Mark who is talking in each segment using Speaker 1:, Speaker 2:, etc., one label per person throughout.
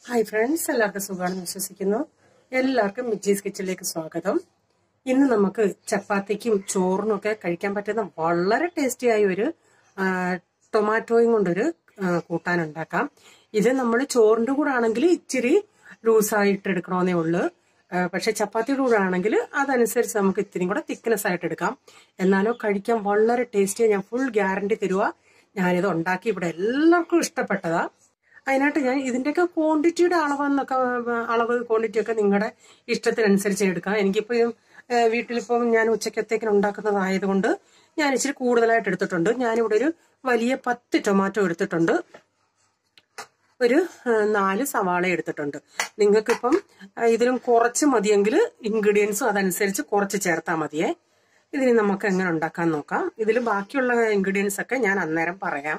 Speaker 1: hi friends എല്ലാവർക്കും സുഖമാണെന്ന് വിശ്വസിക്കുന്നു എല്ലാവർക്കും മിജീസ് കിച്ചണിലേക്ക് സ്വാഗതം ഇന്ന് നമുക്ക് ചപ്പാത്തിക്കും ചോറിനും ഒക്കെ കഴിക്കാൻ പറ്റുന്ന വളരെ ടേസ്റ്റിയായ ഒരു ആ, ടൊമാറ്റോയും കൊണ്ടൊരു ആ, കൂട്ടാൻ ഉണ്ടാക്കാം ഇത് നമ്മൾ ചോറിന്റെ കൂടെ ആണെങ്കിൽ ഇച്ചിരി ലൂസായിട്ട് എടുക്കണമെന്നേ ഉള്ളൂ ആ, പക്ഷെ ചപ്പാത്തിയുടെ കൂടെ ആണെങ്കിൽ അതനുസരിച്ച് നമുക്ക് ഇത്തിരി കൂടെ തിക്നെസ് ആയിട്ട് എടുക്കാം എന്നാലോ കഴിക്കാൻ വളരെ ടേസ്റ്റിയാണ് ഞാൻ ഫുൾ ഗ്യാരണ്ടി തരുക ഞാനിത് ഉണ്ടാക്കി ഇവിടെ എല്ലാവർക്കും ഇഷ്ടപ്പെട്ടതാ അതിനായിട്ട് ഞാൻ ഇതിന്റെയൊക്കെ ക്വാണ്ടിറ്റിയുടെ അളവെന്നൊക്കെ ആ, അളവ് ക്വാണ്ടിറ്റി ഒക്കെ നിങ്ങളുടെ ഇഷ്ടത്തിനനുസരിച്ച് എടുക്കാം എനിക്കിപ്പോൾ വീട്ടിലിപ്പം ഞാൻ ഉച്ചക്കത്തേക്കിന് ഉണ്ടാക്കുന്നതായതുകൊണ്ട് ഞാൻ ഇച്ചിരി കൂടുതലായിട്ട് എടുത്തിട്ടുണ്ട് ഞാനിവിടെ ഒരു വലിയ പത്ത് ടൊമാറ്റോ എടുത്തിട്ടുണ്ട് ഒരു ആ, നാല് സവാള എടുത്തിട്ടുണ്ട് നിങ്ങൾക്കിപ്പം ആ, ഇതിലും കുറച്ച് മതിയെങ്കിൽ ഇൻഗ്രീഡിയൻസും അതനുസരിച്ച് കുറച്ച് ചേർത്താൽ മതിയേ ഇതിന് നമുക്ക് എങ്ങനെ ഉണ്ടാക്കാൻ നോക്കാം ഇതിൽ ബാക്കിയുള്ള ഇൻഗ്രീഡിയൻസ് ഒക്കെ ഞാൻ അന്നേരം പറയാം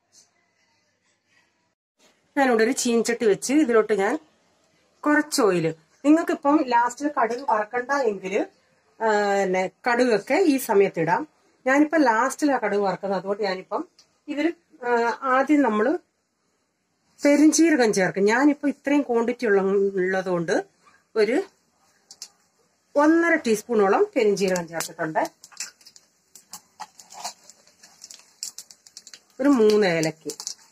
Speaker 1: ഞാനിവിടെ ഒരു ചീൻചട്ടി വെച്ച് ഇതിലോട്ട് ഞാൻ കുറച്ച് ഓയില് നിങ്ങൾക്കിപ്പം ലാസ്റ്റിൽ കടുക് വറക്കണ്ട എങ്കിൽ പിന്നെ കടുകൊക്കെ ഈ സമയത്ത് ഇടാം ഞാനിപ്പം ലാസ്റ്റിലാണ് കടുക് വറക്കുന്നത് അതുകൊണ്ട് ഞാനിപ്പം ഇതിൽ ആദ്യം നമ്മൾ പെരിഞ്ചീരകം ചേർക്കും ഞാനിപ്പോൾ ഇത്രയും ക്വാണ്ടിറ്റി ഉള്ള ഉള്ളത് കൊണ്ട് ഒരു ഒന്നര ടീസ്പൂണോളം പെരിഞ്ചീരകം ചേർത്തിട്ടുണ്ട് ഒരു മൂന്ന് ഏലക്ക്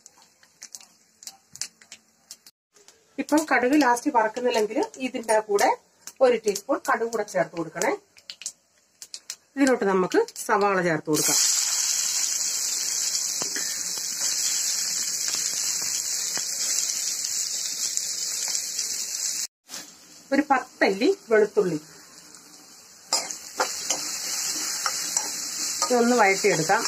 Speaker 1: ഇപ്പം കടുക് ലാസ്റ്റ് വറക്കുന്നില്ലെങ്കിൽ ഇതിന്റെ കൂടെ ഒരു ടീസ്പൂൺ കടുക് കൂടെ ചേർത്ത് കൊടുക്കണേ ഇതിലോട്ട് നമുക്ക് സവാള ചേർത്ത് കൊടുക്കാം ഒരു പത്തല്ലി വെളുത്തുള്ളി ഇതൊന്ന് വഴറ്റിയെടുക്കാം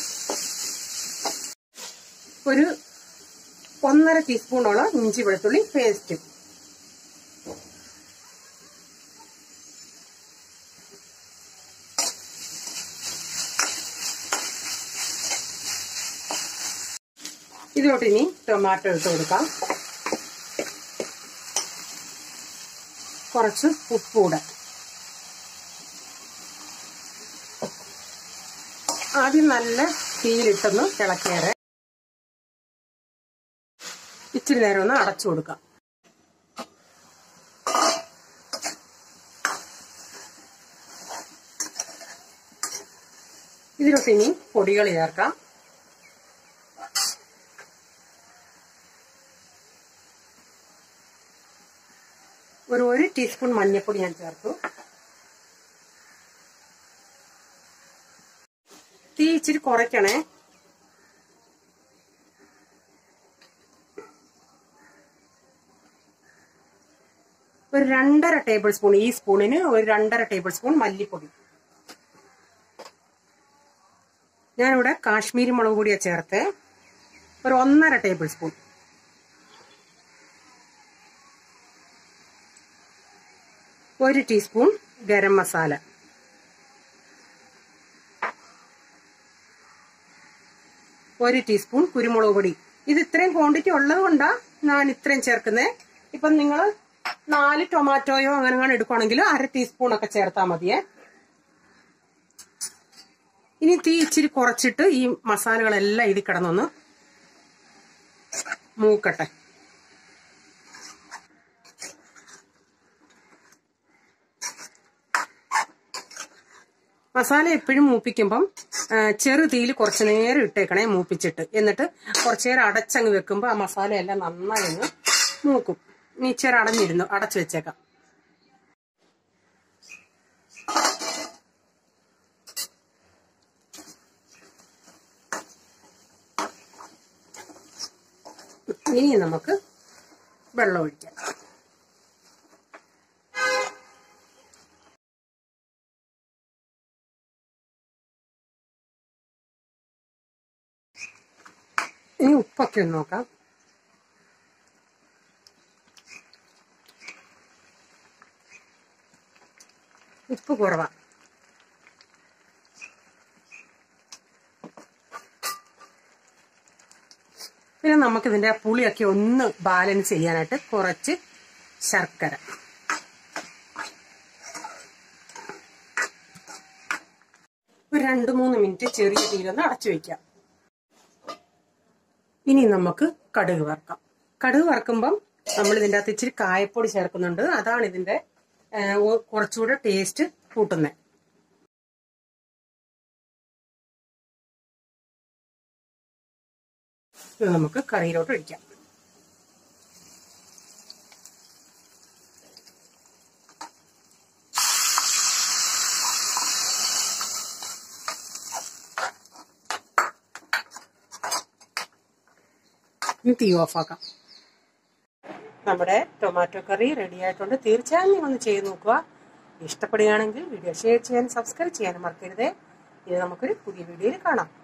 Speaker 1: ഒരു ഒന്നര ടീസ്പൂണോളം ഇഞ്ചി വെളുത്തുള്ളി പേസ്റ്റ് ഇതിലോട്ട് ഇനി ടൊമാറ്റോ ഇട്ട് കൊടുക്കാം കുറച്ച് ഉപ്പൂടെ ആദ്യം നല്ല തീയിലിട്ടൊന്ന് ഇളക്കിയേറെ ഇച്ചിരി നേരം ഒന്ന് അടച്ചു കൊടുക്കാം ഇതിലോട്ട് ഇനി പൊടികൾ ചേർക്കാം ഒരു ഒരു ടീസ്പൂൺ മഞ്ഞൾപ്പൊടി ഞാൻ ചേർത്തു തീ ഇച്ചിരി കുറയ്ക്കണേ ഒരു രണ്ടര ടേബിൾ സ്പൂൺ ഈ സ്പൂണിന് ഒരു രണ്ടര ടേബിൾ സ്പൂൺ മല്ലിപ്പൊടി ഞാനിവിടെ കാശ്മീരി മുളക് പൊടിയാ ചേർത്ത് ഒരു ഒന്നര ടേബിൾ സ്പൂൺ ഒരു ടീസ്പൂൺ ഗരം മസാല ഒരു ടീസ്പൂൺ കുരുമുളക് പൊടി ഇത് ഇത്രയും ക്വാണ്ടിറ്റി ഉള്ളത് കൊണ്ടാ ഞാൻ ഇത്രയും ചേർക്കുന്നത് ഇപ്പം നിങ്ങൾ നാല് ടൊമാറ്റോയോ അങ്ങനെ അങ്ങനെ എടുക്കുവാണെങ്കിൽ അര ടീസ്പൂൺ ഒക്കെ ചേർത്താൽ മതിയേ ഇനി തീ ഇച്ചിരി കുറച്ചിട്ട് ഈ മസാലകളെല്ലാം ഇതിൽ കിടന്നൊന്ന് മൂക്കട്ടെ മസാല എപ്പോഴും മൂപ്പിക്കുമ്പം ആ, ചെറു തീയിൽ കുറച്ചു നേരം ഇട്ടേക്കണേ മൂപ്പിച്ചിട്ട് എന്നിട്ട് കുറച്ചു നേരം അടച്ചങ്ങ് വെക്കുമ്പോൾ ആ മസാല എല്ലാം നന്നായി ഒന്ന് മൂക്കും ഇനി ഇച്ചിരി അടഞ്ഞിരുന്നു അടച്ചു വെച്ചേക്കാം ഇനി നമുക്ക് വെള്ളം ഒഴിക്കാം ഇനി ഉപ്പൊക്കെ ഒന്ന് നോക്കാം ഉപ്പ് കുറവാ പിന്നെ നമുക്കിതിന്റെ പുളിയൊക്കെ ഒന്ന് ബാലൻസ് ചെയ്യാനായിട്ട് കുറച്ച് ശർക്കര ഒരു രണ്ട് മൂന്ന് മിനിറ്റ് ചെറിയ തീരൊന്ന് അടച്ചു വെക്കാം ഇനി നമുക്ക് കടുക് വറക്കാം കടുക് വറക്കുമ്പം നമ്മൾ ഇതിൻ്റെ അകത്ത് ഇച്ചിരി കായപ്പൊടി ചേർക്കുന്നുണ്ട് അതാണ് ഇതിന്റെ ഏഹ്, ഒ- കുറച്ചുകൂടെ ടേസ്റ്റ് കൂട്ടുന്നത് ഇത് നമുക്ക് കറിയിലോട്ട് ഒഴിക്കാം ഇനി തീ ഓഫാക്കാം നമ്മുടെ ടൊമാറ്റോ കറി റെഡി ആയിട്ടുണ്ട് തീർച്ചയായും നിങ്ങൾ ഒന്ന് ചെയ്ത് നോക്കുക ഇഷ്ടപ്പെടുകയാണെങ്കിൽ വീഡിയോ ഷെയർ ചെയ്യാനും സബ്സ്ക്രൈബ് ചെയ്യാനും മറക്കരുതേ ഇത് നമുക്കൊരു പുതിയ വീഡിയോയിൽ കാണാം